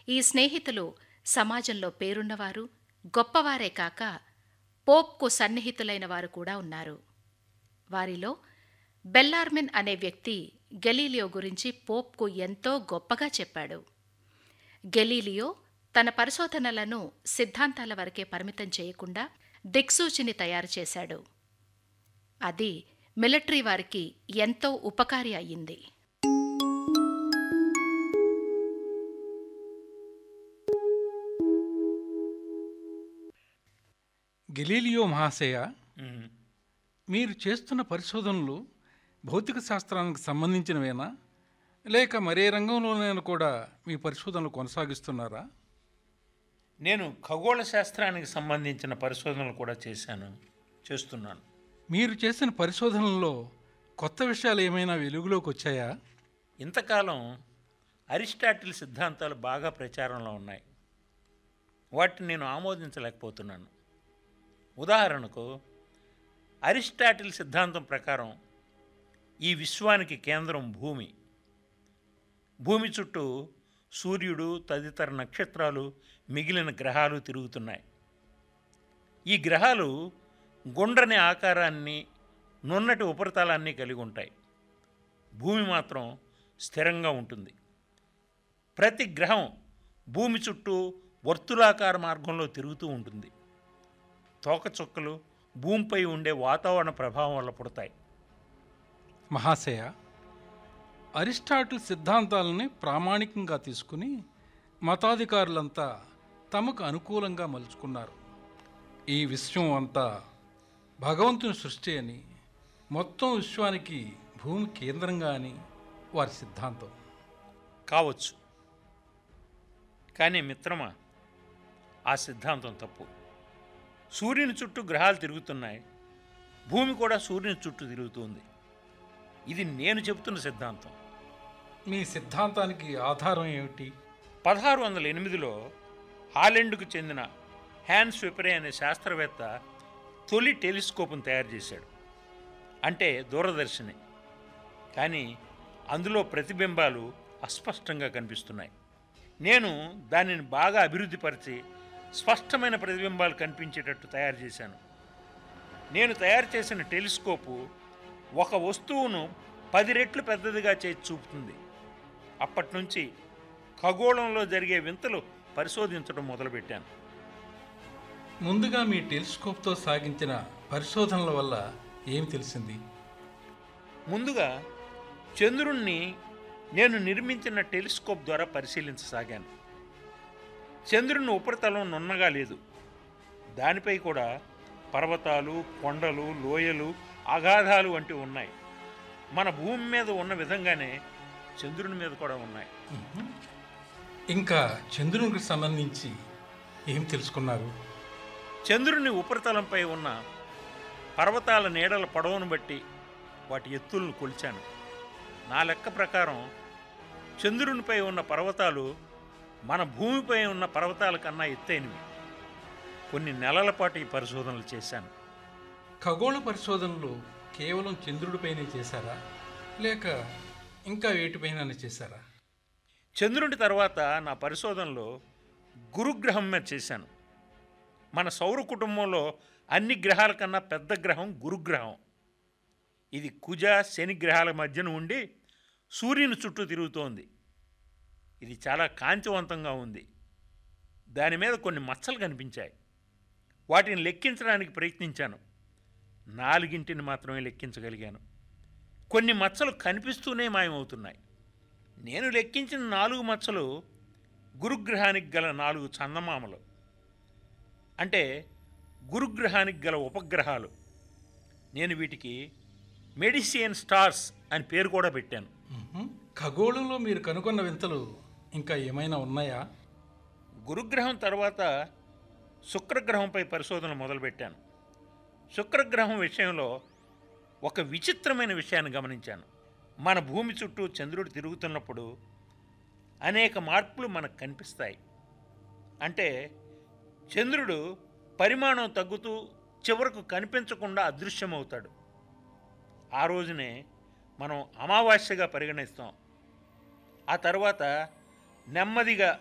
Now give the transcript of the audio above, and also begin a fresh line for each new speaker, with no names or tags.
ఈ స్నేహితులు సమాజంలో పేరున్నవారు గొప్పవారే కాక పోప్కు సన్నిహితులైన వారు కూడా ఉన్నారు వారిలో బెల్లార్మిన్ అనే వ్యక్తి గెలీలియో గురించి పోప్కు ఎంతో గొప్పగా చెప్పాడు గెలీలియో తన పరిశోధనలను సిద్ధాంతాల వరకే పరిమితం చేయకుండా దిక్సూచిని తయారు చేశాడు అది మిలిటరీ వారికి ఎంతో ఉపకారి అయ్యింది
గెలీలియో మహాశయ
మ్మ్.
మీరు చేస్తున్న పరిశోధనలు భౌతిక శాస్త్రానికి సంబంధించినవేనా లేక మరే రంగంలోనైనా కూడా మీ పరిశోధనలు కొనసాగిస్తున్నారా
నేను ఖగోళ శాస్త్రానికి సంబంధించిన పరిశోధనలు కూడా చేశాను చేస్తున్నాను
మీరు చేసిన పరిశోధనల్లో కొత్త విషయాలు ఏమైనా వెలుగులోకి వచ్చాయా
ఇంతకాలం అరిస్టాటిల్ సిద్ధాంతాలు బాగా ప్రచారంలో ఉన్నాయి వాటిని నేను ఆమోదించలేకపోతున్నాను ఉదాహరణకు అరిస్టాటిల్ సిద్ధాంతం ప్రకారం ఈ విశ్వానికి కేంద్రం భూమి భూమి చుట్టూ సూర్యుడు తదితర నక్షత్రాలు మిగిలిన గ్రహాలు తిరుగుతున్నాయి ఈ గ్రహాలు గుండ్రని ఆకారాన్ని నున్నటి ఉపరితలాన్ని కలిగి ఉంటాయి భూమి మాత్రం స్థిరంగా ఉంటుంది ప్రతి గ్రహం భూమి చుట్టూ వర్తులాకార మార్గంలో తిరుగుతూ ఉంటుంది తోకచుక్కలు భూమిపై ఉండే వాతావరణ ప్రభావం వల్ల పుడతాయి
మహాశయ అరిస్టాటిల్ సిద్ధాంతాలని ప్రామాణికంగా తీసుకుని మతాధికారులంతా తమకు అనుకూలంగా మలుచుకున్నారు ఈ విశ్వం అంతా భగవంతుని సృష్టి అని మొత్తం విశ్వానికి భూమి కేంద్రంగా అని వారి సిద్ధాంతం
కావచ్చు కానీ మిత్రమా ఆ సిద్ధాంతం తప్పు సూర్యుని చుట్టూ గ్రహాలు తిరుగుతున్నాయి భూమి కూడా సూర్యుని చుట్టూ తిరుగుతుంది ఇది నేను చెబుతున్న సిద్ధాంతం
మీ సిద్ధాంతానికి ఆధారం ఏమిటి
పదహారు వందల ఎనిమిదిలో హాలెండ్కు చెందిన హ్యాన్స్ వెపరే అనే శాస్త్రవేత్త తొలి టెలిస్కోప్ను తయారు చేశాడు అంటే దూరదర్శిని కానీ అందులో ప్రతిబింబాలు అస్పష్టంగా కనిపిస్తున్నాయి నేను దానిని బాగా అభివృద్ధిపరిచి స్పష్టమైన ప్రతిబింబాలు కనిపించేటట్టు తయారు చేశాను నేను తయారు చేసిన టెలిస్కోపు ఒక వస్తువును పది రెట్లు పెద్దదిగా చేసి చూపుతుంది అప్పటి నుంచి ఖగోళంలో జరిగే వింతలు పరిశోధించడం మొదలుపెట్టాను
ముందుగా మీ టెలిస్కోప్తో సాగించిన పరిశోధనల వల్ల ఏం తెలిసింది
ముందుగా చంద్రుణ్ణి నేను నిర్మించిన టెలిస్కోప్ ద్వారా పరిశీలించసాగాను చంద్రుని ఉపరితలం నున్నగా లేదు దానిపై కూడా పర్వతాలు కొండలు లోయలు అగాధాలు వంటివి ఉన్నాయి మన భూమి మీద ఉన్న విధంగానే చంద్రుని మీద కూడా ఉన్నాయి
ఇంకా చంద్రునికి సంబంధించి ఏం తెలుసుకున్నారు
చంద్రుని ఉపరితలంపై ఉన్న పర్వతాల నీడల పొడవును బట్టి వాటి ఎత్తులను కొలిచాను నా లెక్క ప్రకారం చంద్రునిపై ఉన్న పర్వతాలు మన భూమిపై ఉన్న పర్వతాల కన్నా ఎత్తైనవి కొన్ని నెలల పాటు ఈ పరిశోధనలు చేశాను
ఖగోళ పరిశోధనలు కేవలం చంద్రుడిపైనే చేశారా లేక ఇంకా వేటిపైన చేశారా
చంద్రుడి తర్వాత నా పరిశోధనలో గురుగ్రహం మీద చేశాను మన సౌర కుటుంబంలో అన్ని గ్రహాల కన్నా పెద్ద గ్రహం గురుగ్రహం ఇది కుజ శని గ్రహాల మధ్యన ఉండి సూర్యుని చుట్టూ తిరుగుతోంది ఇది చాలా కాంతివంతంగా ఉంది దాని మీద కొన్ని మచ్చలు కనిపించాయి వాటిని లెక్కించడానికి ప్రయత్నించాను నాలుగింటిని మాత్రమే లెక్కించగలిగాను కొన్ని మచ్చలు కనిపిస్తూనే మాయమవుతున్నాయి నేను లెక్కించిన నాలుగు మచ్చలు గురుగ్రహానికి గల నాలుగు చందమామలు అంటే గురుగ్రహానికి గల ఉపగ్రహాలు నేను వీటికి మెడిసియన్ స్టార్స్ అని పేరు కూడా పెట్టాను
మ్మ్. ఖగోళంలో మీరు కనుగొన్న వింతలు ఇంకా ఏమైనా ఉన్నాయా
గురుగ్రహం తర్వాత శుక్రగ్రహంపై పరిశోధన మొదలుపెట్టాను శుక్రగ్రహం విషయంలో ఒక విచిత్రమైన విషయాన్ని గమనించాను మన భూమి చుట్టూ చంద్రుడు తిరుగుతున్నప్పుడు అనేక మార్పులు మనకు కనిపిస్తాయి అంటే చంద్రుడు పరిమాణం తగ్గుతూ చివరకు కనిపించకుండా అదృశ్యమవుతాడు ఆ రోజునే మనం అమావాస్యగా పరిగణిస్తాం ఆ తర్వాత నెమ్మదిగా